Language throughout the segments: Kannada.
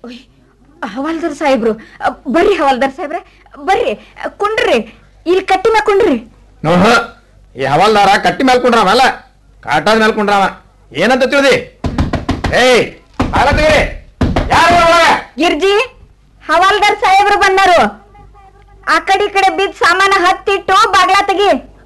ಓಯ್, ಹವಾಲ್ದಾರ್ ಸಾಹೇಬ್ರು ಅ, ಬರ್ರಿ ಹವಾಲ್ದಾರ್ ಸಾಹೇಬ್ರೆ ಬರ್ರಿ ಅ, ಕುಂಡ್ರಿ ಇಲ್ಲಿ ಕಟ್ಟಿ ಮ್ಯಾಗ್ ಕುಂಡ್ರಿ ನೋಹ ಈ ಹವಾಲ್ದಾರ ಕಟ್ಟಿ ಮೇಲೆ ಕುಂಡ್ರಾವ ಅಲ್ಲ ಕಾಟಾದ ಮೇಲೆ ಕುಂಡ್ರಾವ ಏನಂತ ತಿಳಿದಿ ಏಯ್ ಬಾಲ ತೆಗೀರಿ ಯಾರು ಒಳಗ ಗಿರ್ಜಿ ಹವಾಲ್ದಾರ್ ಸಾಹೇಬ್ರು ಬಂದರು ಆ ಕಡೆ ಈ ಕಡೆ ಬಿದ್ದ ಸಾಮಾನ ಹತ್ತಿಟ್ಟು ಬಾಗ್ಲ ತೆಗಿ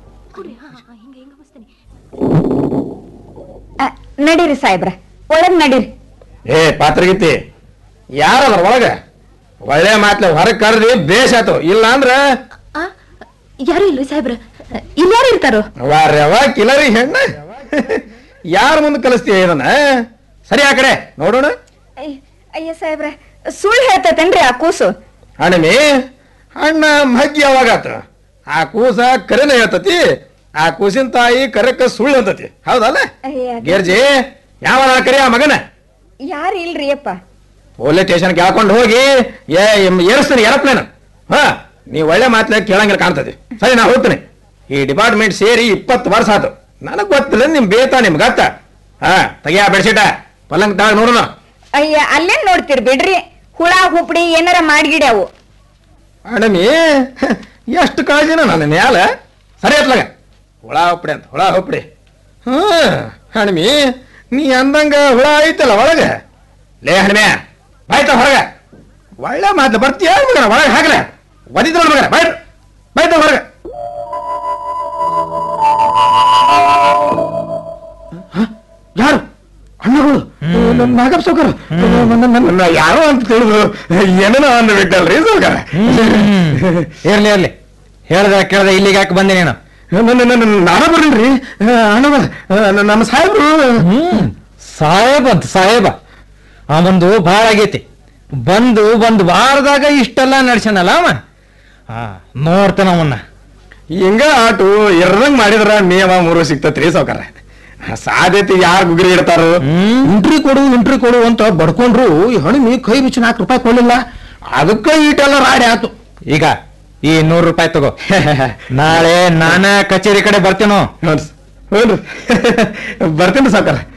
ಅ, ನಡೀರಿ ಸಾಹೇಬ್ರ ಒಳಗ್ ನಡೀರಿ ಏ ಪಾತ್ರಗಿತ್ತಿ ಯಾರದ್ರ ಒಳಗ ಒಳ್ಳೆ ಮಾತ್ಲೆ ಹೊರಗೆ ಕರೆದಿ ಬೇಷ್ ಆತು ಇಲ್ಲ ಅಂದ್ರ ಯಾರು ಇಲ್ಲ ಸಾಹೇಬ್ರ ಇಲ್ಲಿ ಯಾರು ಇರ್ತಾರೋ ವಾರ್ಯವ ಕಿಲರಿ ಹೆಣ್ಣ ಯಾರ ಮುಂದೆ ಕಲಿಸ್ತೀಯ ಇದನ್ನ ಸರಿ ಆ ಕಡೆ ನೋಡೋಣ ಅಯ್ಯ- ಅಯ್ಯ ಸಾಹೇಬ್ರ ಸುಳ್ಳು ಹೇಳ್ತೈತೇನ್ರಿ ಆ ಕೂಸು ಹಣ್ಣಮಿ ಹಣ್ಣ ಮಗ್ಗಿ ಯಾವಾಗಾತ ಆ ಕೂಸ ಕರೆನ ಹೇಳ್ತತಿ ಆ ಕೂಸಿನ ತಾಯಿ ಕರೆಕ್ಕ ಸುಳ್ಳು ಅಂತತಿ ಹೌದಲ್ಲ ಅಯ್ಯ, ಗೇರ್ಜಿ ಯಾವ ಕರಿ ಆ ಮಗನ ಯಾರು ಇಲ್ರಿ ಅಪ್ಪ ಪೊಲೀಸ್ ಸ್ಟೇಷನ್ಗೆ ಹಾಕೊಂಡು ಹೋಗಿ ಏ ಏರಿಸ್ತೀನಿ ಏರೋಪ್ಲೇನ್ ಹಾ ನೀವು ಒಳ್ಳೆ ಮಾತನ್ನ ಕೇಳಂಗಿಲ್ಲ ಕಾಣ್ತದೆ ಸರಿ ನಾ ಹೋಗ್ತೀನಿ ಈ ಡಿಪಾರ್ಟ್ಮೆಂಟ್ ಸೇರಿ ಇಪ್ಪತ್ತು ವರ್ಷ ಆತು ನನಗೆ ಗೊತ್ತಿಲ್ಲ ನಿಮ್ ಬೇತಾ ನಿಮ್ ಗತ್ತ ಹಾ ತೆಗಿಯ ಬೆಡ್ಶೀಟ ಪಲ್ಲಂಗ್ ತಾಗ ನೋಡೋಣ ಅಯ್ಯ ಅಲ್ಲೇನ್ ನೋಡ್ತೀರಿ ಬಿಡ್ರಿ ಹುಳ ಹುಪ್ಡಿ ಏನಾರ ಮಾಡ್ಗಿಡ್ಯಾವು ಅಣ್ಣಮಿ ಎಷ್ಟು ಕಾಳಜಿನ ನನ್ನ ನ್ಯಾಲ ಸರಿ ಅತ್ಲಾಗ ಹುಳ ಹೊಪ್ಪಡಿ ಅಂತ ಹುಳ ಹೊಪ್ಪಡಿ ಹ್ಞೂ ಹಣ್ಮಿ ನೀ ಅಂದಂಗ ಹುಳ ಐತಲ್ಲ ಒಳಗೆ ಲೇ ಹಣ್ಮೆ ಬಾಯ್ತ ಹೊರಗೆ ಒಳ್ಳೆ ಮಾತು ಬರ್ತೀಯ ಮಗನ ಒಳಗೆ ಹಾಕಲೆ ಒದಿದ್ರ ಮಗನ ಬಾಯ್ ಬಾಯ್ತ ಹೊರಗೆ ಹ? ಯಾರು ಅಣ್ಣಗಳು ನನ್ನ ನಾಗಪ್ಪ ಸೌಕರ್ ನನ್ನ ಯಾರೋ ಅಂತ ತಿಳಿದು ಏನೇನೋ ಅಂದ್ಬಿಟ್ಟಲ್ರಿ ಸೌಕರ ಇರ್ಲಿ ಇರ್ಲಿ ಹೇಳ್ದ ಕೇಳ್ದ ಇಲ್ಲಿಗೆ ಯಾಕೆ ಬಂದೆ ನೀನು ನಾನ ಬರ್ರಿ ಅಣ್ಣಗಳ ನಮ್ಮ ಸಾಹೇಬ್ರು ಹ್ಮ್ ಸಾಹೇಬ ಅಂತ ಸಾಹೇಬ ಅವನದು ಭಾಳ ಆಗೈತಿ ಬಂದು ಒಂದು ವಾರದಾಗ ಇಷ್ಟೆಲ್ಲ ನಡ್ಸ್ಯಾನಲ್ಲ ಅವ ಹಾ ನೋಡ್ತಾನ ಅವನ್ನ ಹಿಂಗ ಆಟು ಇರ್ದಂಗ್ ಮಾಡಿದ್ರ ನಿಯಮ ಮೂರು ಸಿಗ್ತತ್ರಿ ಸೌಕರ ಸಾಧ್ಯತೆ ಯಾರು ಗುಗ್ರಿ ಇಡ್ತಾರೋ ಹ್ಮ್. ಇಂಟ್ರಿ ಕೊಡು ಇಂಟ್ರಿ ಕೊಡು ಅಂತ ಬಡ್ಕೊಂಡ್ರು ಈ ಹಣಿಮಿ ಕೈ ಬಿಚ್ಚಿ ನಾಲ್ಕು ರೂಪಾಯಿ ಕೊಡ್ಲಿಲ್ಲ ಅದಕ್ಕ ಈಟೆಲ್ಲ ರಾಡಿ ಆತು ಈಗ ಈ ನೂರು ರೂಪಾಯಿ ತಗೋ ನಾಳೆ ನಾನ ಕಚೇರಿ ಕಡೆ ಬರ್ತೇನೋ ನೋಡ್ರಿ ಹ್ಞೂನ್ರಿ ಬರ್ತೀನಿ ಸಾವ್ಕಾರ